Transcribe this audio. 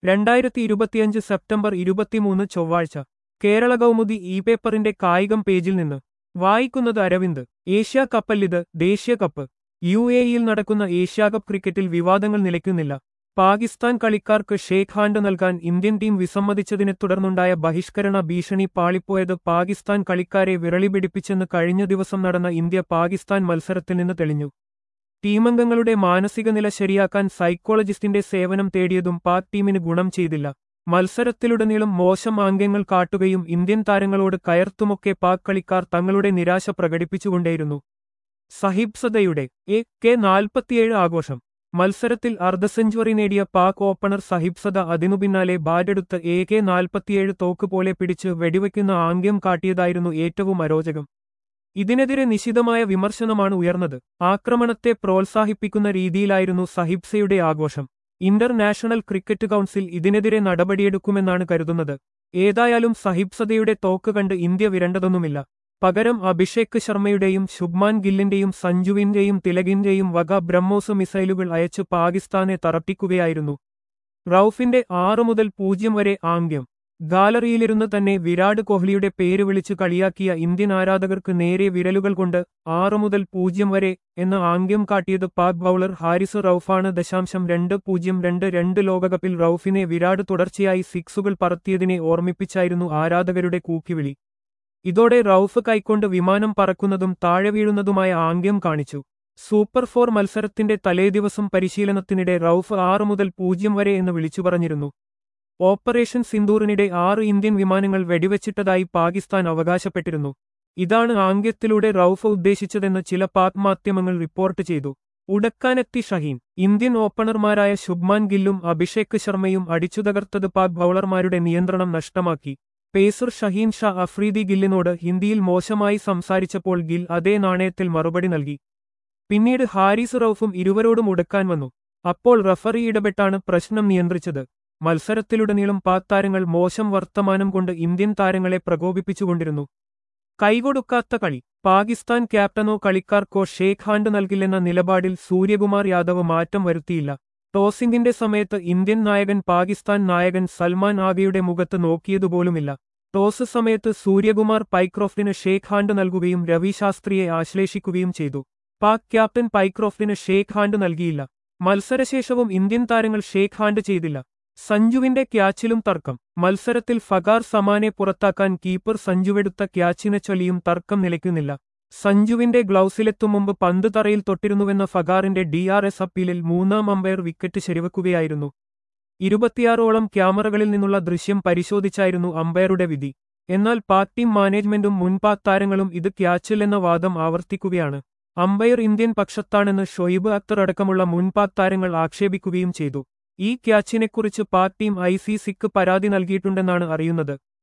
രണ്ടായിരത്തി ഇരുപത്തിയഞ്ച് സെപ്റ്റംബർ ഇരുപത്തിമൂന്ന് ചൊവ്വാഴ്ച കേരള കൗമുദി ഇ പേപ്പറിന്റെ കായികം പേജിൽ നിന്ന് വായിക്കുന്നത് അരവിന്ദ് ഏഷ്യാ കപ്പല്ലിത് ദേശീയ കപ്പ് യു എയിൽ നടക്കുന്ന ഏഷ്യാകപ്പ് ക്രിക്കറ്റിൽ വിവാദങ്ങൾ നിലയ്ക്കുന്നില്ല പാകിസ്ഥാൻ കളിക്കാർക്ക് ഷേഖ് ഹാൻഡ് നൽകാൻ ഇന്ത്യൻ ടീം വിസമ്മതിച്ചതിനെ തുടർന്നുണ്ടായ ബഹിഷ്കരണ ഭീഷണി പാളിപ്പോയത് പാകിസ്ഥാൻ കളിക്കാരെ വിരളി പിടിപ്പിച്ചെന്ന് കഴിഞ്ഞ ദിവസം നടന്ന ഇന്ത്യ പാകിസ്ഥാൻ മത്സരത്തിൽ നിന്ന് തെളിഞ്ഞു ടീമംഗങ്ങളുടെ മാനസിക നില ശരിയാക്കാൻ സൈക്കോളജിസ്റ്റിന്റെ സേവനം തേടിയതും പാക് ടീമിന് ഗുണം ചെയ്തില്ല മത്സരത്തിലുടനീളം മോശം ആംഗ്യങ്ങൾ കാട്ടുകയും ഇന്ത്യൻ താരങ്ങളോട് കയർത്തുമൊക്കെ പാക് കളിക്കാർ തങ്ങളുടെ നിരാശ പ്രകടിപ്പിച്ചുകൊണ്ടേയിരുന്നു സഹിബ്സതയുടെ എ കെ നാൽപ്പത്തിയേഴ് ആഘോഷം മത്സരത്തിൽ അർദ്ധ സെഞ്ചുറി നേടിയ പാക് ഓപ്പണർ സഹിബ്സത അതിനു പിന്നാലെ ബാറ്റെടുത്ത് എ കെ നാൽപ്പത്തിയേഴ് തോക്ക് പോലെ പിടിച്ച് വെടിവെക്കുന്ന ആംഗ്യം കാട്ടിയതായിരുന്നു ഏറ്റവും അരോചകം ഇതിനെതിരെ നിശിതമായ വിമർശനമാണ് ഉയർന്നത് ആക്രമണത്തെ പ്രോത്സാഹിപ്പിക്കുന്ന രീതിയിലായിരുന്നു സഹിബ്സയുടെ ആഘോഷം ഇന്റർനാഷണൽ ക്രിക്കറ്റ് കൗൺസിൽ ഇതിനെതിരെ നടപടിയെടുക്കുമെന്നാണ് കരുതുന്നത് ഏതായാലും സഹിബ്സതയുടെ തോക്ക് കണ്ട് ഇന്ത്യ വിരണ്ടതൊന്നുമില്ല പകരം അഭിഷേക് ശർമ്മയുടെയും ശുഭ്മാൻ ഗില്ലിന്റെയും സഞ്ജുവിന്റെയും തിലകിന്റെയും വക ബ്രഹ്മോസ് മിസൈലുകൾ അയച്ച് പാകിസ്ഥാനെ തറപ്പിക്കുകയായിരുന്നു റൌഫിന്റെ ആറു മുതൽ പൂജ്യം വരെ ആംഗ്യം ഗാലറിയിലിരുന്ന് തന്നെ വിരാട് കോഹ്ലിയുടെ പേര് വിളിച്ചു കളിയാക്കിയ ഇന്ത്യൻ ആരാധകർക്ക് നേരെ വിരലുകൾ കൊണ്ട് ആറു മുതൽ പൂജ്യം വരെ എന്ന ആംഗ്യം കാട്ടിയത് പാക് ബൌളർ ഹാരിസ് റൌഫാണ് ദശാംശം രണ്ട് പൂജ്യം രണ്ട് രണ്ട് ലോകകപ്പിൽ റൌഫിനെ വിരാട് തുടർച്ചയായി സിക്സുകൾ പറത്തിയതിനെ ഓർമ്മിപ്പിച്ചായിരുന്നു ആരാധകരുടെ കൂക്കിവിളി ഇതോടെ റൌഫ് കൈക്കൊണ്ട് വിമാനം പറക്കുന്നതും താഴെ വീഴുന്നതുമായ ആംഗ്യം കാണിച്ചു സൂപ്പർ ഫോർ മത്സരത്തിന്റെ തലേദിവസം പരിശീലനത്തിനിടെ റൌഫ് ആറ് മുതൽ പൂജ്യം വരെ എന്ന് വിളിച്ചു പറഞ്ഞിരുന്നു ഓപ്പറേഷൻ സിന്ദൂറിനിടെ ആറ് ഇന്ത്യൻ വിമാനങ്ങൾ വെടിവെച്ചിട്ടതായി പാകിസ്ഥാൻ അവകാശപ്പെട്ടിരുന്നു ഇതാണ് ആംഗ്യത്തിലൂടെ റൌഫ് ഉദ്ദേശിച്ചതെന്ന് ചില പാക് മാധ്യമങ്ങൾ റിപ്പോർട്ട് ചെയ്തു ഉടക്കാനെത്തി ഷഹീൻ ഇന്ത്യൻ ഓപ്പണർമാരായ ശുഭ്മാൻ ഗില്ലും അഭിഷേക് ശർമ്മയും അടിച്ചുതകർത്തത് പാക് ബൌളർമാരുടെ നിയന്ത്രണം നഷ്ടമാക്കി പേസർ ഷഹീൻ ഷാ അഫ്രീദി ഗില്ലിനോട് ഹിന്ദിയിൽ മോശമായി സംസാരിച്ചപ്പോൾ ഗിൽ അതേ നാണയത്തിൽ മറുപടി നൽകി പിന്നീട് ഹാരിസ് റൌഫും ഇരുവരോടും ഉടക്കാൻ വന്നു അപ്പോൾ റഫറി ഇടപെട്ടാണ് പ്രശ്നം നിയന്ത്രിച്ചത് മത്സരത്തിലുടനീളം പാക് താരങ്ങൾ മോശം വർത്തമാനം കൊണ്ട് ഇന്ത്യൻ താരങ്ങളെ പ്രകോപിപ്പിച്ചുകൊണ്ടിരുന്നു കൈകൊടുക്കാത്ത കളി പാകിസ്ഥാൻ ക്യാപ്റ്റനോ കളിക്കാർക്കോ ഷേഖ് ഹാൻഡ് നൽകില്ലെന്ന നിലപാടിൽ സൂര്യകുമാർ യാദവ് മാറ്റം വരുത്തിയില്ല ടോസിംഗിന്റെ സമയത്ത് ഇന്ത്യൻ നായകൻ പാകിസ്ഥാൻ നായകൻ സൽമാൻ ആഗയുടെ മുഖത്ത് നോക്കിയതുപോലുമില്ല ടോസ് സമയത്ത് സൂര്യകുമാർ പൈക്രോഫ്റ്റിന് ഷേഖ് ഹാൻഡ് നൽകുകയും രവി ശാസ്ത്രിയെ ആശ്ലേഷിക്കുകയും ചെയ്തു പാക് ക്യാപ്റ്റൻ പൈക്രോഫ്റ്റിന് ഷേഖ് ഹാൻഡ് നൽകിയില്ല മത്സരശേഷവും ഇന്ത്യൻ താരങ്ങൾ ഷേഖ് ഹാൻഡ് ചെയ്തില്ല സഞ്ജുവിന്റെ ക്യാച്ചിലും തർക്കം മത്സരത്തിൽ ഫഗാർ സമാനെ പുറത്താക്കാൻ കീപ്പർ സഞ്ജുവെടുത്ത ക്യാച്ചിനെ ചൊല്ലിയും തർക്കം നിലയ്ക്കുന്നില്ല സഞ്ജുവിന്റെ ഗ്ലൗസിലെത്തും മുമ്പ് പന്ത് തറയിൽ തൊട്ടിരുന്നുവെന്ന ഫഗാറിന്റെ ഡി ആർ എസ് അപ്പീലിൽ മൂന്നാം അമ്പയർ വിക്കറ്റ് ശരിവെക്കുകയായിരുന്നു ഇരുപത്തിയാറോളം ക്യാമറകളിൽ നിന്നുള്ള ദൃശ്യം പരിശോധിച്ചായിരുന്നു അമ്പയറുടെ വിധി എന്നാൽ പാക് ടീം മാനേജ്മെന്റും മുൻ പാക് താരങ്ങളും ഇത് ക്യാച്ചില്ലെന്ന വാദം ആവർത്തിക്കുകയാണ് അമ്പയർ ഇന്ത്യൻ പക്ഷത്താണെന്ന് ഷൊയ്ബ് അക്തർ അടക്കമുള്ള മുൻ പാക് താരങ്ങൾ ആക്ഷേപിക്കുകയും ചെയ്തു ഈ ക്യാച്ചിനെക്കുറിച്ച് പാക് ടീം ഐ സി സിക്ക് പരാതി നൽകിയിട്ടുണ്ടെന്നാണ് അറിയുന്നത്